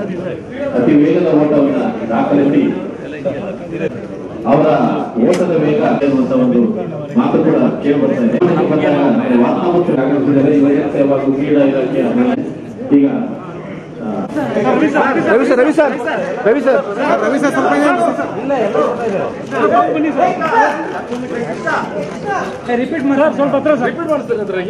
ಅತಿ ವೇಗದ ಓಟವನ್ನು ದಾಖಲಿಸಿ ಅವರ ಓಟದ ವೇಗ ಎನ್ನುವಂತ ಒಂದು ಮಾತು ಕೂಡ ಕೇಳಿ ಬರ್ತಾ ಇದೆ ವಾತಾವರಣ ಆಗಮಿಸಿದರೆ ಯುವಜನ ಹಾಗೂ ಕ್ರೀಡಾ ಇಲಾಖೆಯ ಈಗ ಆ, Ravi sir Ravi sir Ravi sir Ravi sir ಸ್ವಲ್ಪ ರಿಪೀಟ್ ಮಾಡಿ ಸ್ವಲ್ಪ ಹತ್ರ ಸರ್ ರಿಪೀಟ್ ಮಾಡ್ತಾರೆ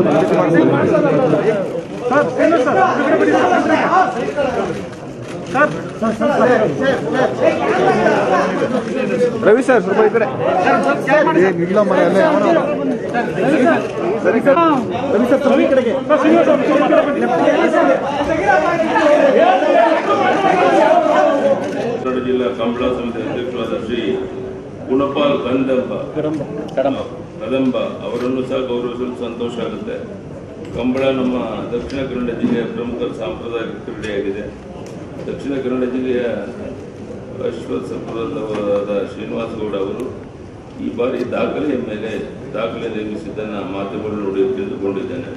ರವಿ ಸರ್ ಸ್ವಲ್ಪ ಈ ಕಡೆ ಇಲ್ಲ ಮರ ಅಲ್ಲೇ ಸರಿ ಸರ್ ರವಿ ಸರ್ ಸ್ವಲ್ಪ ಈ ಕಡೆಗೆ ಕನ್ನಡ ಜಿಲ್ಲಾ ಕಂಬಳ ಸಮಿತಿ ಅಧ್ಯಕ್ಷರಾದ ಶ್ರೀ ಗುಣಪಾಲ್ ಕಂದಂಬ ಕದಂಬ ಅವರನ್ನು ಸಹ ಗೌರವಿಸಲು ಸಂತೋಷ ಆಗುತ್ತೆ ಕಂಬಳ ನಮ್ಮ ದಕ್ಷಿಣ ಕನ್ನಡ ಜಿಲ್ಲೆಯ ಪ್ರಮುಖ ಸಾಂಪ್ರದಾಯಿಕ ಕ್ರೀಡೆಯಾಗಿದೆ ದಕ್ಷಿಣ ಕನ್ನಡ ಜಿಲ್ಲೆಯ ಅಶ್ವತ್ಥಪುರದವರಾದ ಶ್ರೀನಿವಾಸ ಗೌಡ ಅವರು ಈ ಬಾರಿ ದಾಖಲೆಯ ಮೇಲೆ ದಾಖಲೆ ನಿರ್ಮಿಸಿದ್ದನ್ನು ಮಾಧ್ಯಮಗಳು ನೋಡಿ ತಿಳಿದುಕೊಂಡಿದ್ದೇನೆ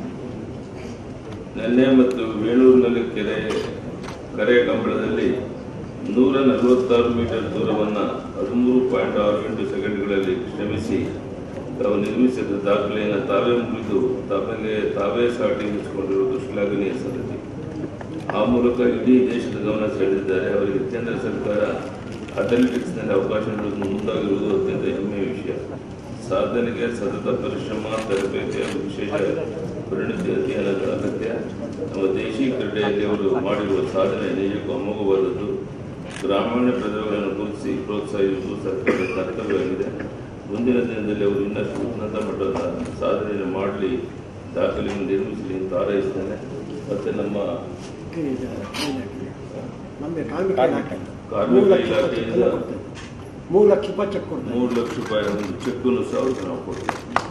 ನೆನ್ನೆ ಮತ್ತು ವೇಣೂರಿನಲ್ಲಿ ಕೆರೆ ಕರೆ ಕಂಬಳದಲ್ಲಿ ನೂರ ನಲವತ್ತಾರು ಮೀಟರ್ ದೂರವನ್ನು ಹದಿಮೂರು ಪಾಯಿಂಟ್ ಆರು ಎಂಟು ಸೆಕೆಂಡ್ಗಳಲ್ಲಿ ಶ್ರಮಿಸಿ ತಾವು ನಿರ್ಮಿಸಿದ ದಾಖಲೆಯನ್ನು ತಾವೇ ಮುಗಿದು ತಮಗೆ ತಾವೇ ಸಾಟಿ ನಿಲ್ಲಿಸಿಕೊಂಡಿರುವುದು ಶ್ಲಾಘನೀಯ ಸಂಗತಿ ಆ ಮೂಲಕ ಇಡೀ ದೇಶದ ಗಮನ ಸೆಳೆದಿದ್ದಾರೆ ಅವರಿಗೆ ಕೇಂದ್ರ ಸರ್ಕಾರ ಅಥ್ಲೆಟಿಕ್ಸ್ನಲ್ಲಿ ಅವಕಾಶ ನೀಡುವುದು ಮುಂದಾಗಿರುವುದು ಅತ್ಯಂತ ಹೆಮ್ಮೆಯ ವಿಷಯ ಸಾಧನೆಗೆ ಸತತ ಪರಿಶ್ರಮ ತರಬೇತಿ ಹಾಗೂ ವಿಶೇಷ ಪರಿಣಿತಿ ಅಧ್ಯಯನಗಳ ಅಗತ್ಯ ನಮ್ಮ ದೇಶಿ ಕ್ರೀಡೆಯಲ್ಲಿ ಅವರು ಮಾಡಿರುವ ಸಾಧನೆ ನಿಜಕ್ಕೂ ಅಮೋಘವಾದದ್ದು ಗ್ರಾಮೀಣ ಪ್ರಜೆಗಳನ್ನು ಗುರುತಿಸಿ ಪ್ರೋತ್ಸಾಹಿಸುವುದು ಸರ್ಕಾರದ ಕರ್ತವ್ಯವಾಗಿದೆ ಮುಂದಿನ ದಿನದಲ್ಲಿ ಅವರು ಇನ್ನಷ್ಟು ಉನ್ನತ ಮಟ್ಟದ ಸಾಧನೆಯನ್ನು ಮಾಡಲಿ ದಾಖಲೆಯನ್ನು ನಿರ್ಮಿಸಲಿ ಅಂತ ಹಾರೈಸ್ತೇನೆ ಮತ್ತು ನಮ್ಮ ಕಾರ್ಮಿಕ ಇಲಾಖೆಯಿಂದ ಮೂರು ಲಕ್ಷ ರೂಪಾಯಿ ಚೆಕ್ ಕೊಡ್ತಾರೆ ಮೂರು ಲಕ್ಷ ರೂಪಾಯಿ ಒಂದು ಚೆಕ್ಕನ್ನು ಸಹ ಅವ್ರಿಗೆ ನಾವು ಕೊಡ್ತೀವಿ